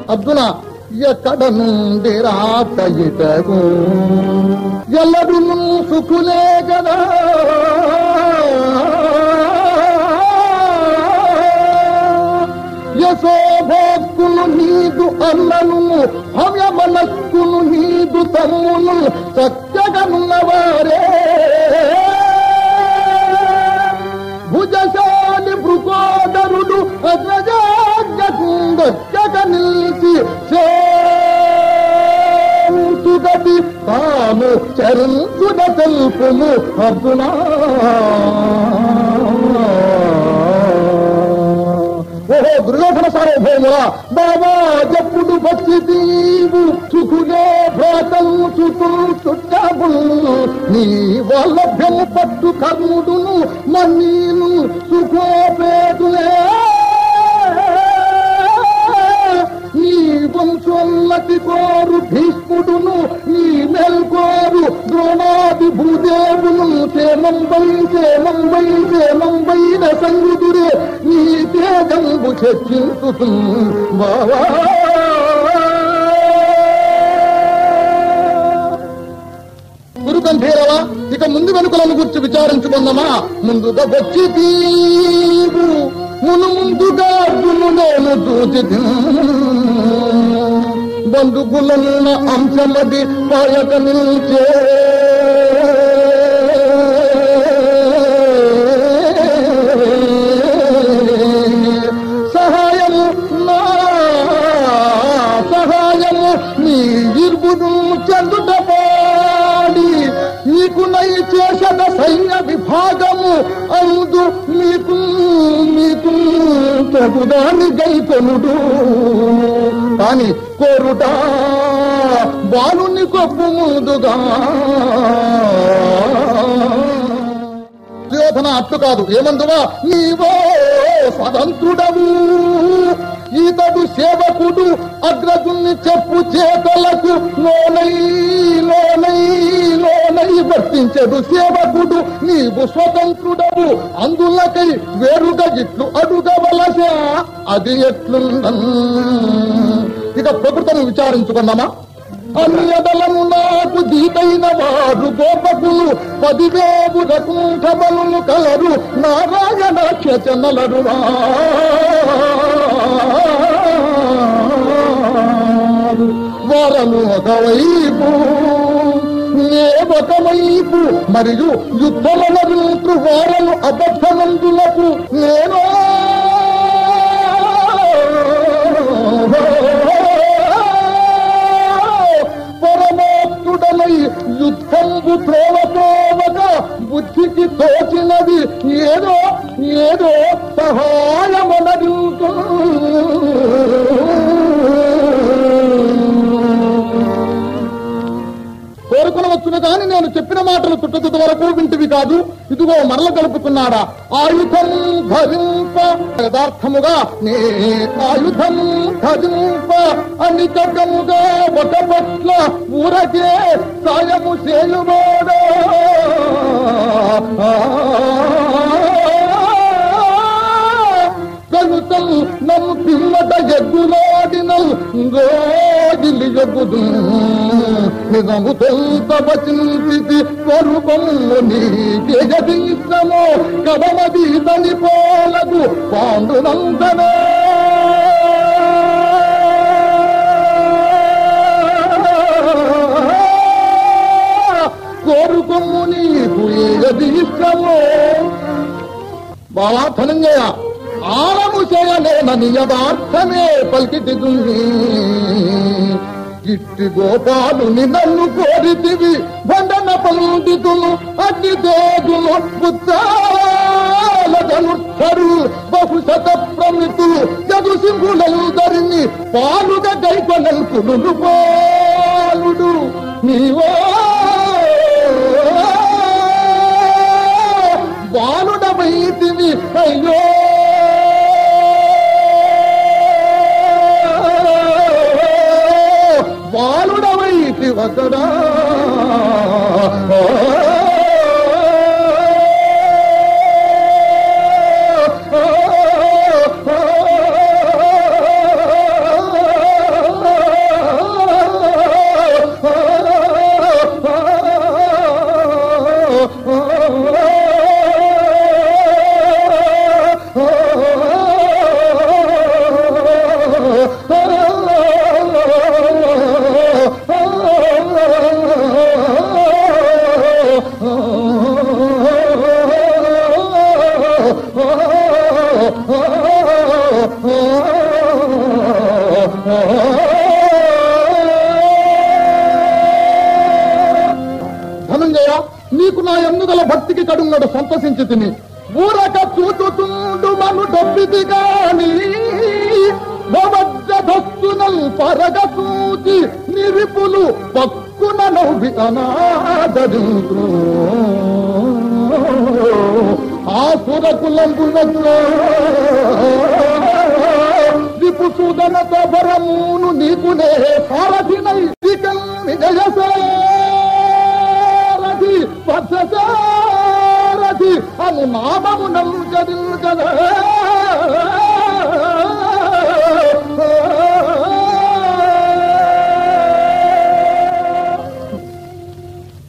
అర్జున ఎక్కడ నుండి రాత ఇటకు ఎల్లడు సుఖులే కదా యశోభోక్కును నీదు అన్నను భవ్య మనస్కును నీదు తమ్మును సత్యగనున్నవారే భుజశాలి భృకోదరుడు అగ్రజాగ నిలిచి చేతుగతి తాను చరించుడ తెలుపుము అర్జునా ఓహో దుర్యోధన సార్వభౌముల బాబా జప్పుడు వచ్చి తీవు చుకునే భ్రాతలు చుటూ చుట్టబుల్ నీ వల్లభ్యము పట్టు కర్ముడును మన్నీను సుఖోపేతులే నీ వంశోన్నతి కోరు భీష్ముడును నీ మేల్కోరు ద్రోణాది భూదేవును చేమంబై చేమంబై చేమంబైన సంగుదురే నీ తేజంబు చర్చించు బావా గురుకంఠీరవ ఇక ముందు వెనుకలను గురించి విచారించుకుందామా ముందుగా వచ్చి తీవు మును ముందుగా అర్జును నేను చూచి బంధుకులన్న అంశమది పాయక నిల్చే సహాయము నా సహాయము నీ ఇర్బును చెందుట పాడి నీకు నై చేసిన సైన్య విభాగము అందు మీకు మీకు తగుదాని గైకొనుడు కాని కోరుట బాలుని కొప్పు ముందుగా దుర్యోధన అట్టు కాదు ఏమందువా నీవో స్వతంత్రుడవు ఈతడు సేవకుడు అగ్రజుని చెప్పు చేతలకు లోనై లోనై లోనై వర్తించడు సేవకుడు నీవు స్వతంత్రుడవు అందులకై వేరుగా ఇట్లు అడుగవలసా అది ఎట్లుందన్ ఇక ప్రకృతిని విచారించుకుందామా అన్యదలము నాకు దీటైన వారు గోపకులు పదివేవు రకుంఠబలు కలరు నారాయణ క్షచనలరు వరము ఒకవైపు నే ఒకవైపు మరియు యుద్ధములకు వారను అబద్ధమందులకు నేను పరమాత్ముడలై యుద్ధంబు త్రోవతోవక బుద్ధికి తోచినది ఏదో ఏదో సహాయమనదు కోరుకునవచ్చును కాని నేను చెప్పిన మాటలు చుట్టతుత వరకు వింటివి కాదు ఇదిగో మరల కలుపుతున్నాడా ఆయుధం ధరింప యథార్థముగా నే ఆయుధం ధరింప అనికముగా ఒక పట్ల ఊరకే సాయము చేయుబోడో కలుతల్ నమ్ పిల్లట ఎగ్గులాడినల్ గోగిలి ఎగ్గుదు నిజము తొంత వచించి స్వరూపము నీ జగదీశము కడమది తని పోలకు పాండునందనే కోరుకొమ్ము నీకు ఏది ఇష్టమో బావా ధనంజయ ఆలము చేయలేనని యథార్థమే పలికిటిదుంది ఇట్టి గోపాలుని నన్ను కోరితివి బండన పండితులు అగ్ని తేజులు పుత్రాలధనుడు బహుశత ప్రమితులు జగు సింహులందరిని పాలుగా గైకొనల్కుడు పాలుడు నీవో బాలుడమైతివి అయ్యో బాలుడమైతి ఒకడా ధనంజయ నీకు నా ఎన్నుదల భక్తికి కడుంగడు సంతసించి తిని ఊరక చూచుతుండు మను డబ్బిది గాని భవజ్జధస్సునల్ పరగ చూచి నిరిపులు పక్కున నవ్వి అనాదరించు ఆ సురకులంబునట్లో రిపు సుదనతో భరమును నీకునే సారథినై దికల్ విజయసారథి పథసారథి అను నామము నల్గదిల్గల